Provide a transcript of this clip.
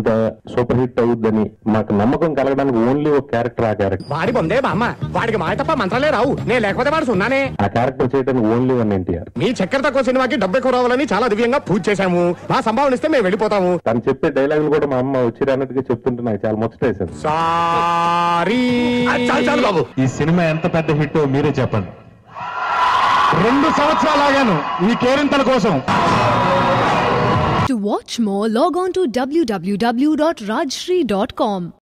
ఇంత super hit అవుద్దని మాకు నమ్మకం కలగడానికి ఓన్లీ ఒక క్యారెక్టర్ ఆ క్యారెక్టర్ వాడి బొందే బామ్మ వాడికి మాయ తప్ప మంత్రాలే రావు నేను లేకపోతే వాడు సున్నానే ఆ క్యారెక్టర్ చేయడానికి ఓన్లీ వన్ ఎన్టీఆర్ మీ చక్కెర తక్కువ సినిమాకి డబ్బు ఎక్కువ రావాలని చాలా దివ్యంగా పూజ చేశాము మా సంభావన ఇస్తే మేము వెళ్ళిపోతాము తను చెప్పే డైలాగులు కూడా మా అమ్మ వచ్చి అన్నట్టుగా చెప్తుంటే నాకు చాలా ముచ్చటేసింది సారీ చాలు చాలు బాబు ఈ సినిమా ఎంత పెద్ద హిట్ మీరే చెప్పండి రెండు సంవత్సరాలు ఆగాను ఈ కేరింతల కోసం To watch more, log on to www.rajshri.com.